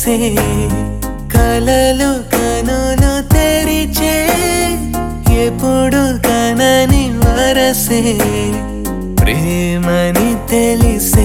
తెలిసే కలలు కనులు తెరిచే ఎప్పుడు కనని వరసే ప్రేమని తెలిసే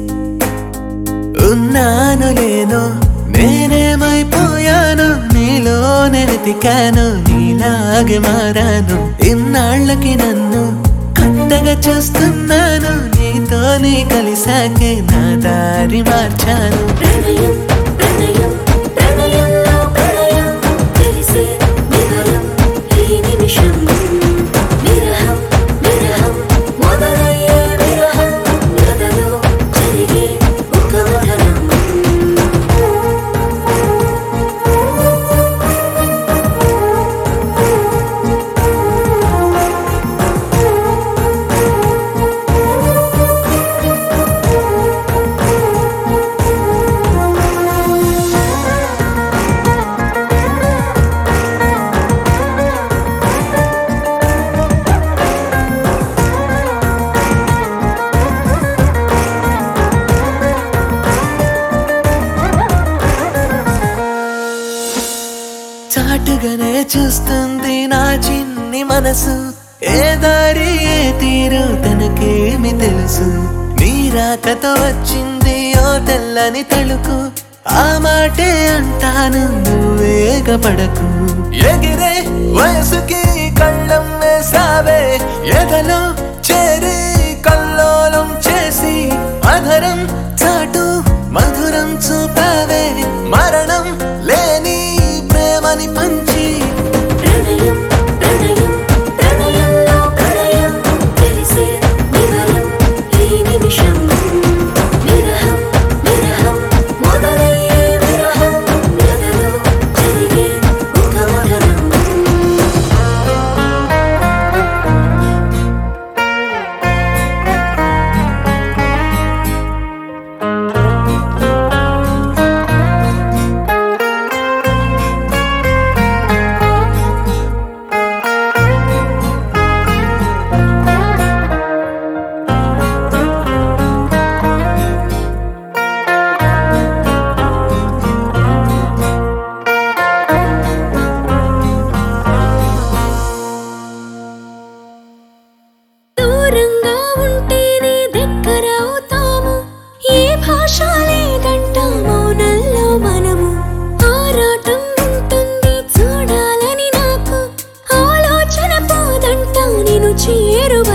ఉన్నాను లేను నేనేమైపోయాను నీలో వెతికాను నీలాగే మారాను ఇన్నాళ్ళకి నన్ను కొత్తగా చూస్తున్నాను నీతోనే కలిసాకే నా దారి మార్చాను ప్రణయం ప్రణయం ప్రణయంలో ప్రణయం తెలిసే వివరం ఈ నిమిషం విరహం విరహం మొదలయ్యే విరహం గదలో జరిగే ఒక మధనం చాటుగానే చూస్తుంది నా చిన్ని మనసు ఏ దారి ఏ తీరు తనకేమి తెలుసు నీ రాకతో వచ్చింది ఓ తెల్లని తలుకు ఆ మాటే అంటాను నువ్వేగ పడకు ఎగిరే వయసుకి కళ్ళం వేసావే ఎదలో చేరి కల్లోలం చేసి అధరం చాటు మధురం చూపావే మరణం లేని ప్రేమని పంచి ప్రణయం ప్రణయం ప్రణయంలో ప్రణయం తెలిసే వివరం ఈ నిమిషం విరహం విరహం మొదలయ్యే విరహం గదలో జరిగే ఒక మధనం దూరంగా ఉంటేనే దగ్గర అవుతాము ఏ భాష లేదంట మౌనంలో మనము ఆరాటం ఉంటుంది చూడాలని నాకు ఆలోచన పోదంట నేను చేరువ